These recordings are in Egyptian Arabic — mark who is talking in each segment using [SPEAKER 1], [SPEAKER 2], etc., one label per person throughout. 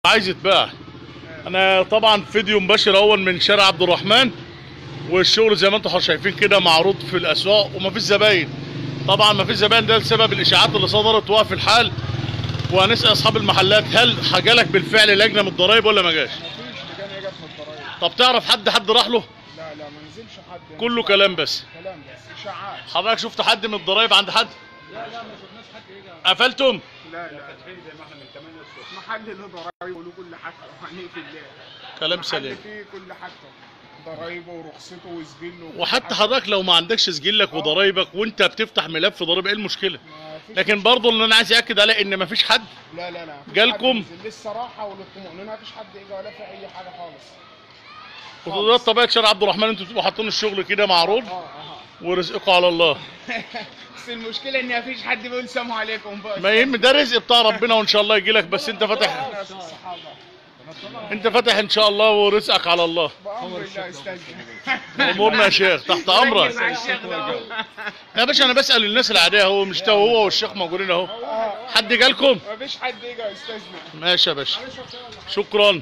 [SPEAKER 1] عايز يتباع انا طبعا فيديو مباشر اول من شارع عبد الرحمن والشغل زي ما انتم شايفين كده معروض في الاسواق ومفيش زباين طبعا مفيش زباين ده لسبب الاشاعات اللي صدرت وقف الحال وهنسال اصحاب المحلات هل جالك بالفعل لجنه من الضرايب ولا ما جاش
[SPEAKER 2] مفيش لجان اجت من الضرايب
[SPEAKER 1] طب تعرف حد حد راح له
[SPEAKER 2] لا لا ما نزلش حد هنا.
[SPEAKER 1] كله كلام بس
[SPEAKER 2] كلام بس اشاعات
[SPEAKER 1] حضرتك شفت حد من الضرايب عند حد
[SPEAKER 2] لا لا ما شفناش حد يجي
[SPEAKER 1] قفلتم
[SPEAKER 2] لا لا فاتحين زي ما احنا من 8 الصبح محل له ضرايب وله كل حاجه وهنقفل ليه
[SPEAKER 1] كلام
[SPEAKER 2] محل
[SPEAKER 1] سليم
[SPEAKER 2] فيه كل حاجته ضرايبه ورخصته وسجله وكل
[SPEAKER 1] وحتى
[SPEAKER 2] حاجة.
[SPEAKER 1] حضرتك لو ما عندكش سجلك وضرايبك وانت بتفتح ملف ضريبه ايه المشكله
[SPEAKER 2] ما فيش
[SPEAKER 1] لكن برضه اللي انا عايز ااكد عليه ان مفيش حد
[SPEAKER 2] لا لا لا مفيش
[SPEAKER 1] جالكم؟
[SPEAKER 2] حد نزل. للصراحه وللطمأنينه مفيش حد اجى ولا في اي حاجه خالص
[SPEAKER 1] وده طبيعه شارع عبد الرحمن انتوا بتبقوا حاطين الشغل كده معروض
[SPEAKER 2] اه اه
[SPEAKER 1] ورزقكم على الله
[SPEAKER 2] بس المشكله ان مفيش حد بيقول سلام عليكم بس
[SPEAKER 1] ما يهم ده رزق بتاع ربنا وان شاء الله يجي لك بس انت فاتح
[SPEAKER 2] ناس الصحابه
[SPEAKER 1] انت فاتح ان شاء الله ورزقك على الله
[SPEAKER 2] بامر الله استاذ
[SPEAKER 1] امورنا يا شيخ تحت امرك
[SPEAKER 2] مع الشيخ ده
[SPEAKER 1] يا باشا انا بسال الناس العاديه هو مش ده هو والشيخ موجودين اهو
[SPEAKER 2] آه.
[SPEAKER 1] حد جالكم
[SPEAKER 2] مفيش حد يجي يا استاذنا
[SPEAKER 1] ماشي يا باشا شكرا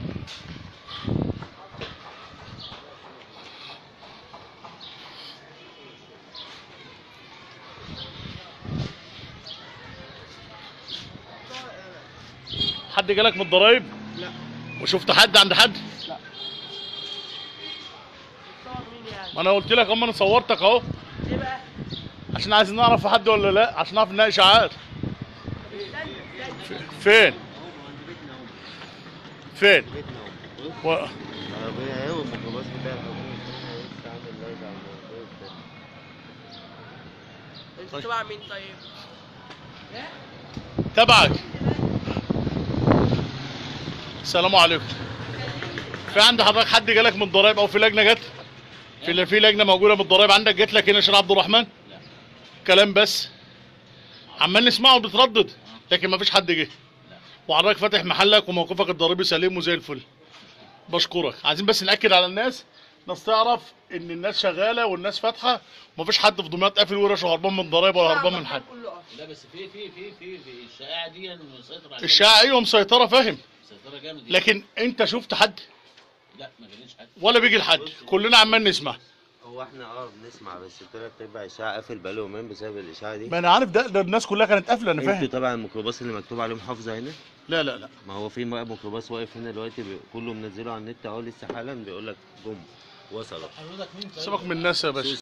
[SPEAKER 1] حد جالك من الضرايب
[SPEAKER 2] لا
[SPEAKER 1] وشفت حد عند حد
[SPEAKER 2] لا
[SPEAKER 1] ما انا قلت لك اما انا صورتك اهو
[SPEAKER 3] ايه بقى؟
[SPEAKER 1] عشان عايزين نعرف في حد ولا لا عشان نعرف انها اشاعات فين فين و...
[SPEAKER 4] عربية هو الميكروباص بتاع الحكومة لسه عامل لايف على الموضوع ده
[SPEAKER 3] انت تبع مين طيب؟
[SPEAKER 1] تبعك السلام عليكم في عند حضرتك حد جالك من الضرايب او في لجنه جت في في لجنه موجوده من الضرايب عندك جت لك هنا شارع عبد الرحمن لا كلام بس عمال نسمعه بتردد لكن ما فيش حد جه وحضرتك فاتح محلك وموقفك الضريبي سليم وزي الفل بشكرك عايزين بس ناكد على الناس الناس تعرف ان الناس شغاله والناس فاتحه ومفيش حد في دمياط قافل ورشه هربان من ضرايب ولا هربان من حد
[SPEAKER 3] كله قافل.
[SPEAKER 5] لا بس في في في في في الشائعه دي مسيطر عليها
[SPEAKER 1] الشائعه ايوه مسيطره فاهم
[SPEAKER 5] مسيطره جامد جدا.
[SPEAKER 1] لكن انت شفت حد
[SPEAKER 5] لا ما جاليش حد
[SPEAKER 1] ولا بيجي لحد كلنا عمال نسمع
[SPEAKER 4] هو احنا اه بنسمع بس تلات ارباع اشاعة قافل بقاله يومين بسبب الاشاعة دي
[SPEAKER 1] ما انا عارف ده, ده الناس كلها كانت قافله انا
[SPEAKER 4] انتوا
[SPEAKER 1] فاهم
[SPEAKER 4] طبعا الميكروباص اللي مكتوب عليه محافظة هنا
[SPEAKER 1] لا لا لا
[SPEAKER 4] ما هو في بقى ميكروباص واقف هنا دلوقتي بي- كله منزله على النت اهو لسه حالا بيقول لك جم وصلوا
[SPEAKER 5] حضرتك مين طيب؟
[SPEAKER 1] سيبك من الناس يا باشا